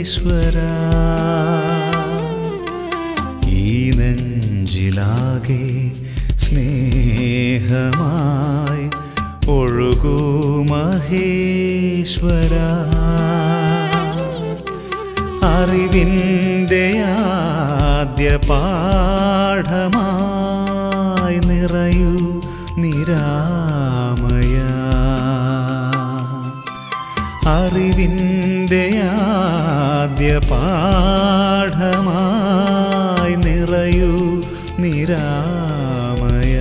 ഈ നെഞ്ചിലാകെ സ്നേഹമായി ഒഴുകൂ മഹേശ്വര അറിവിൻ്റെ ആദ്യ പാഠമായി നിറയൂ നിരാമയ അറിവിൻ്റെ ആദ്യ പാഠമായി നിറയൂ നിരാമയ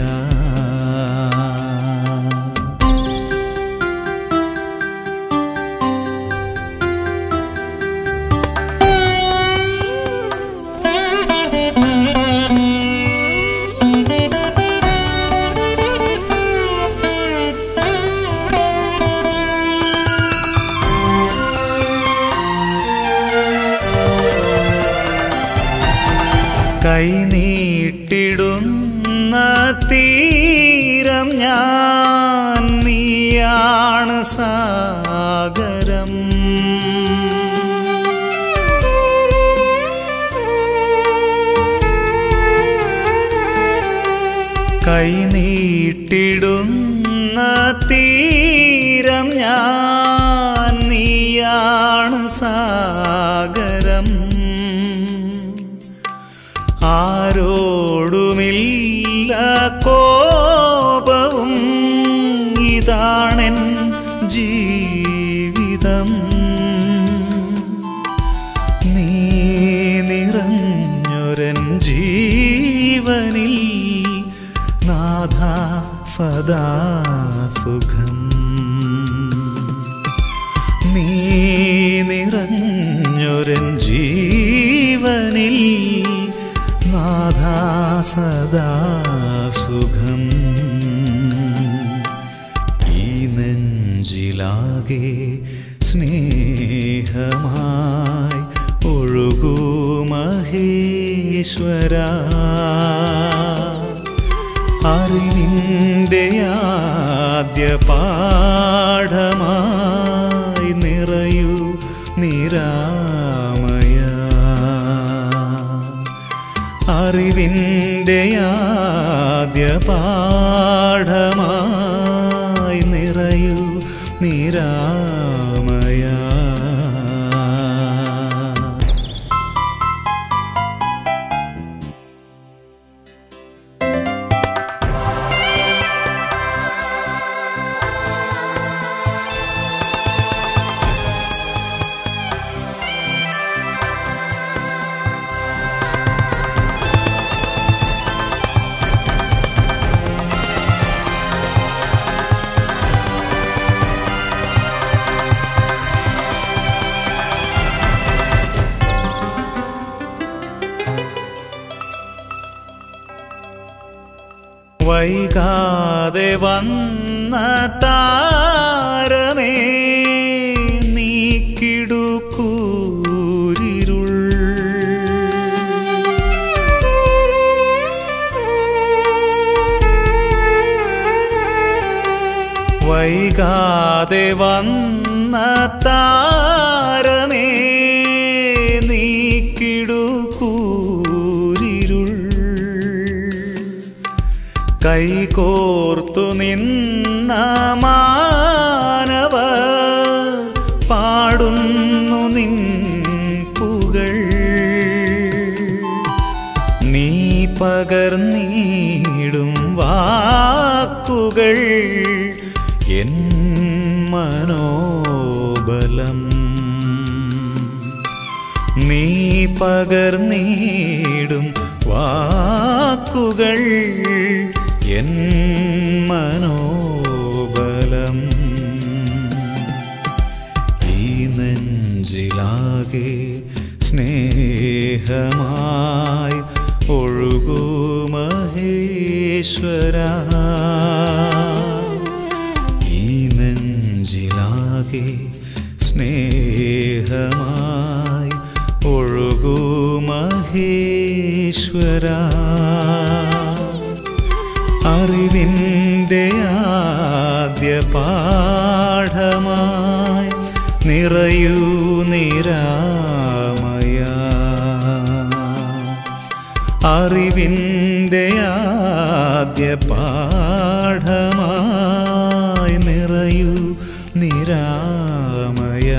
കൈനീട്ടിടുന്ന തീരം ഞാൻ നീയാണ് സാഗരം കൈനീട്ടിടുന്ന തീരം ഞാൻ നീയാണ് സാഗരം ആരോടുമില്ല കോപവും ഇതാണെൻ ജീവിതം നീ നിറഞ്ഞൊരൻ ജീവനിൽ നാഥ സദാ സുഖം നീ നിറഞ്ഞൊരൻ ജീവനിൽ നാഥ സദാ സുഖം ഈ നെഞ്ചിലാകെ സ്നേഹമായി ഒഴുകൂ മഹേശ്വര അറിവിൻ്റെ ആദ്യ പാഠമായി നിറയൂ നിരാമയ അറിവിൻ്റെ ആദ്യ പാഠമായി നിറയൂ നിരാമയ വൈകാതെ വന്ന താരമേ നീക്കിടുക്കൂരിരുൾ വൈകാതെ വന്ന താരമേ നീക്കിടുക്കൂരിരുൾ കൈകോർത്തു നിന്ന മാനവ പാടുന്നു നിൻ പുകൾ നീ പകർന്നീടും വാക്കുകൾ എൻ മനോബലം നീ പകർന്നീടും വാക്കുകൾ എൻ മനോബലം ഈ നെഞ്ചിലാകെ സ്നേഹമായി ഒഴുകൂ മഹേശ്വര ഈ നെഞ്ചിലാകെ സ്നേഹമായി ഒഴുകൂ മഹേശ്വര അറിവിൻ്റെ ആദ്യ പാഠമായി നിറയൂ നിരാമയ അറിവിൻ്റെ ആദ്യ പാഠമായി നിറയൂ നിരാമയ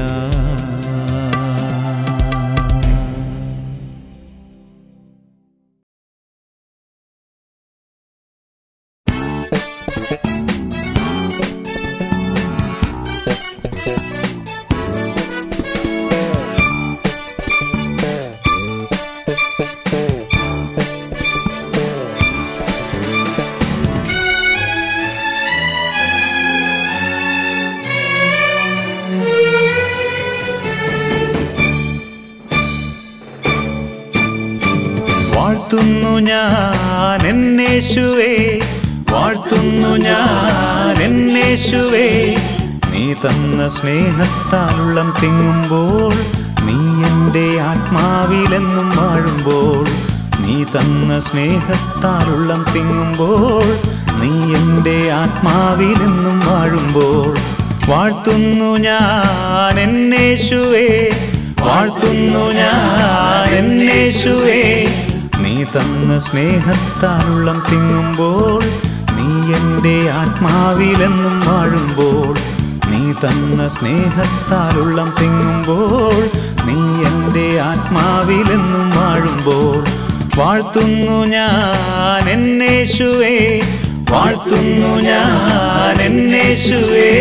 വാഴ്ത്തുന്നു ഞാൻ എന്നേശുവേ വാഴ്ത്തുന്നു ഞാൻ എന്നേശുവേ നീ തന്ന സ്നേഹത്താലുള്ളം തിങ്ങുമ്പോൾ നീ എൻ്റെ ആത്മാവിലെന്നും വാഴുമ്പോൾ നീ തന്ന സ്നേഹത്താലുള്ളം തിങ്ങുമ്പോൾ നീ എൻ്റെ ആത്മാവിലെന്നും വാഴുമ്പോൾ വാഴ്ത്തുന്നു ഞാൻ എന്നേശുവേ വാഴ്ത്തുന്നു ഞാൻ എന്നേശുവേ നീ തന്ന സ്നേഹത്താലുള്ളം തിങ്ങുമ്പോൾ നീ എൻ്റെ ആത്മാവിലെന്നും വാഴുമ്പോൾ നീ തന്ന സ്നേഹത്താലുള്ളം തിങ്ങുമ്പോൾ നീ എൻ്റെ ആത്മാവിലെന്നും വാഴുമ്പോൾ വാഴ്ത്തുന്നു ഞാൻ എന്നേശുവേ വാഴ്ത്തുന്നു ഞാൻ എന്നേശുവേ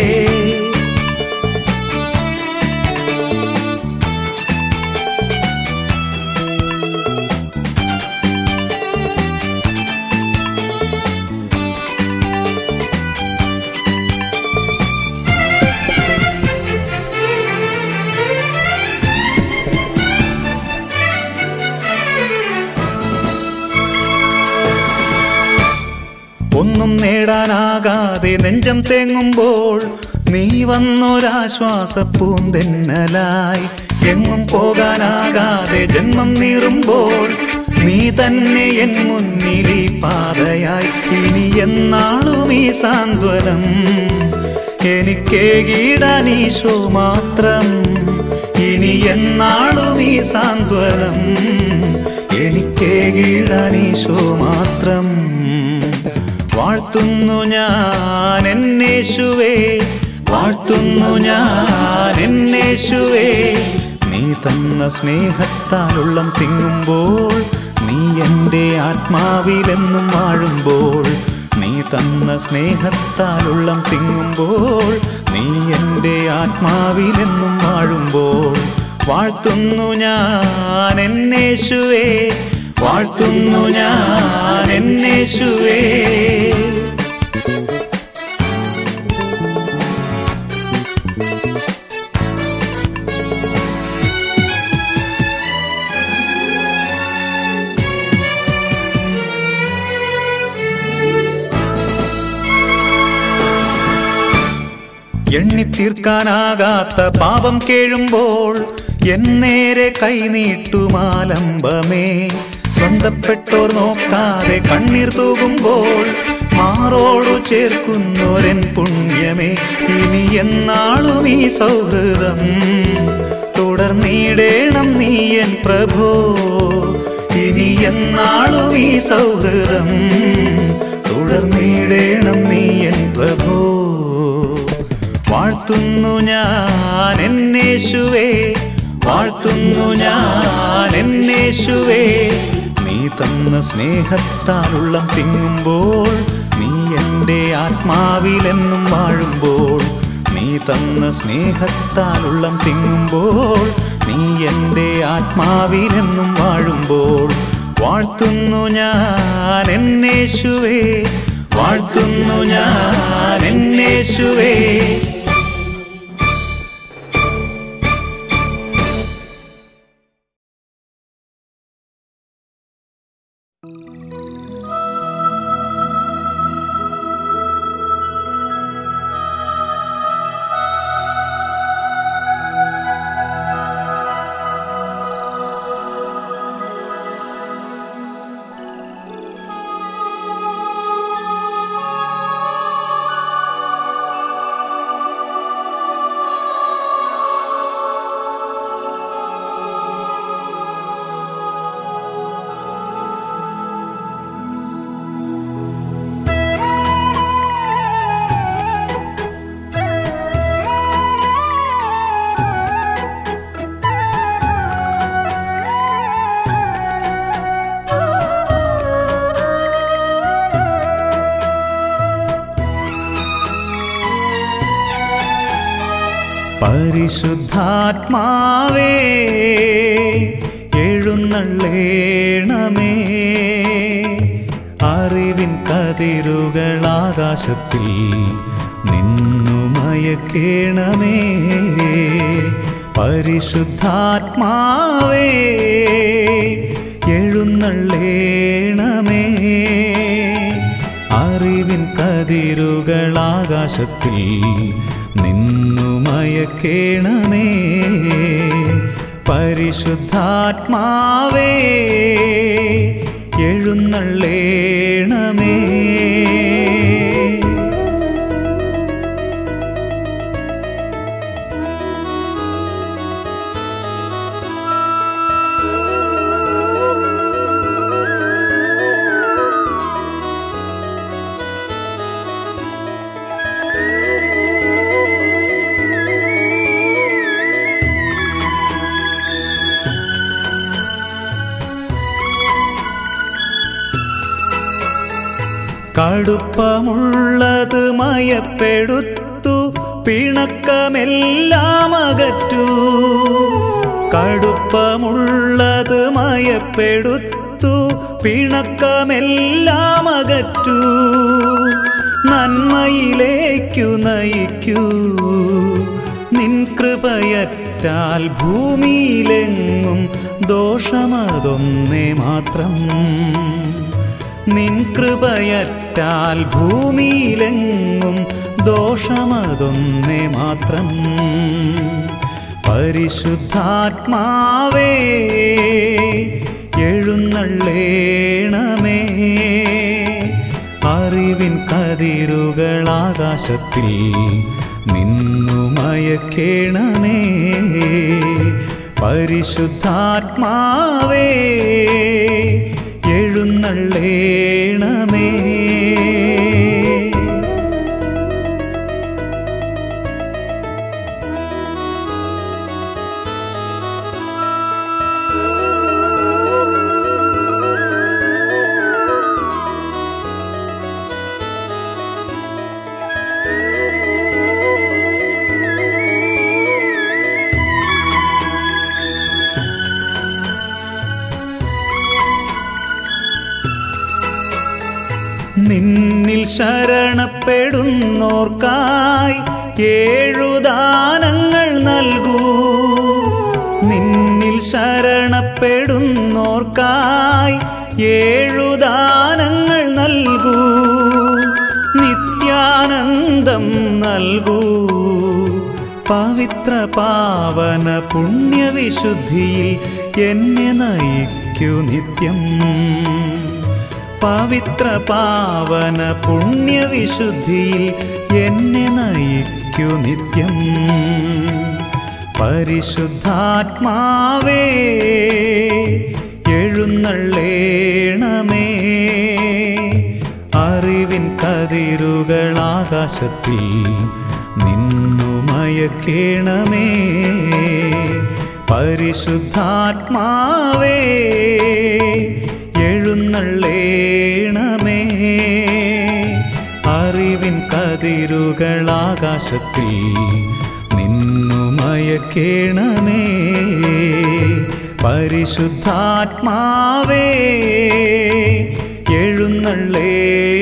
ഒന്നും നേടാനാകാതെ നെഞ്ചം തേങ്ങുമ്പോൾ നീ വന്നൊരാശ്വാസ പൂന്തെന്നലായി എങ്ങും പോകാനാകാതെ ജന്മം നീറുമ്പോൾ നീ തന്നെ എൻ മുന്നിൽ ഈ പാതയായി ഇനി എന്നാളും ഈ സാന്ത്വനം എനിക്കേകിടാൻ ഈശോ മാത്രം ഇനി എന്നാളും ഈ സാന്ത്വനം എനിക്കേകിടാൻ ഈശോ മാത്രം വാഴ്ത്തുന്നു ഞാൻ എന്നേശുവേ വാഴ്ത്തുന്നു ഞാൻ എന്നേശുവേ നീ തന്ന സ്നേഹത്താലുള്ളം തിങ്ങുമ്പോൾ നീ എൻ്റെ ആത്മാവിലെന്നും വാഴുമ്പോൾ നീ തന്ന സ്നേഹത്താലുള്ളം തിങ്ങുമ്പോൾ നീ എൻ്റെ ആത്മാവിലെന്നും വാഴുമ്പോൾ വാഴ്ത്തുന്നു ഞാൻ എന്നേശുവേ വാഴ്ത്തുന്നു ഞാൻ എന്നേശുവേ എണ്ണിത്തീർക്കാനാകാത്ത പാപം കേഴുമ്പോൾ എന്നേരെ കൈനീട്ടുമാലംബമേ സ്വന്തപ്പെട്ടോർ നോക്കാതെ കണ്ണീർ തൂകുമ്പോൾ മാറോടു ചേർക്കുന്നോരൻ പുണ്യമേ ഇനി എന്നാളും ഈ സൗഹൃദം തുടർന്നിടേണം നീ എൻ പ്രഭോ ഇനി എന്നാളും ഈ സൗഹൃദം തുടർന്നിടേണം നീ എൻ പ്രഭോ വാഴ്ത്തുന്നു ഞാൻ എന്നേശുവേ വാഴ്ത്തുന്നു ഞാൻ എന്നേശുവേ നീ തന്ന സ്നേഹത്താലുള്ളം തിങ്ങുമ്പോൾ നീ എൻ്റെ ആത്മാവിലെന്നും വാഴുമ്പോൾ നീ തന്ന സ്നേഹത്താലുള്ളം തിങ്ങുമ്പോൾ നീ എൻ്റെ ആത്മാവിലെന്നും വാഴുമ്പോൾ വാഴ്ത്തുന്നു ഞാൻ എന്നേശുവേ വാഴ്ത്തുന്നു ഞാൻ എന്നേശുവേ പരിശുദ്ധാത്മാവേ എഴുന്നള്ളേണമേ അറിവിൻ കതിരുകൾ ആകാശത്തിൽ നിന്നു മയക്കേണമേ പരിശുദ്ധാത്മാവേ എഴുന്നള്ളേണമേ അറിവിൻ കതിരുകൾ ആകാശത്തിൽ നിന്നു മയക്കേണമേ പരിശുദ്ധാത്മാവേ എഴുന്നള്ളേണമേ കടുപ്പമുള്ളത് മയപ്പെടുത്തു പിണക്കമെല്ലാം അകറ്റു കടുപ്പമുള്ളത് മയപ്പെടുത്തു പിണക്കമെല്ലാം അകറ്റു നന്മയിലേക്കു നയിക്കൂ നിൻ കൃപയറ്റാൽ ഭൂമിയിലെങ്ങും ദോഷമതൊന്നേ മാത്രം നിൻ കൃപയറ്റാൽ ഭൂമിയിലെങ്ങും ദോഷമതൊന്നേ മാത്രം പരിശുദ്ധാത്മാവേ എഴുന്നള്ളേണമേ അറിവിൻ കതിരുകൾ ആകാശത്തിൽ നിന്നു മയക്കേണമേ പരിശുദ്ധാത്മാവേ എഴുന്നള്ളേണമേ നിന്നിൽ ശരണപ്പെടുന്നോർക്കായി ഏഴുദാനങ്ങൾ നൽകൂ നിന്നിൽ ശരണപ്പെടുന്നോർക്കായി ഏഴുദാനങ്ങൾ നൽകൂ നിത്യാനന്ദം നൽകൂ പവിത്ര പാവന പുണ്യവിശുദ്ധിയിൽ എന്നെ നയിക്കൂ നിത്യം പവിത്ര പാവന പുണ്യവിശുദ്ധിയിൽ എന്നെ നയിക്കൂ നിത്യം പരിശുദ്ധാത്മാവേ എഴുന്നള്ളേണമേ അറിവിൻ കതിരുകൾ ആകാശത്തിൽ നിന്നു മയക്കേണമേ പരിശുദ്ധാത്മാവേ എഴുന്നള്ളേണമേ അറിവിൻ കതിരുകൾ ആകാശത്തിൽ നിന്നു മയക്കേണമേ പരിശുദ്ധാത്മാവേ എഴുന്നള്ളേ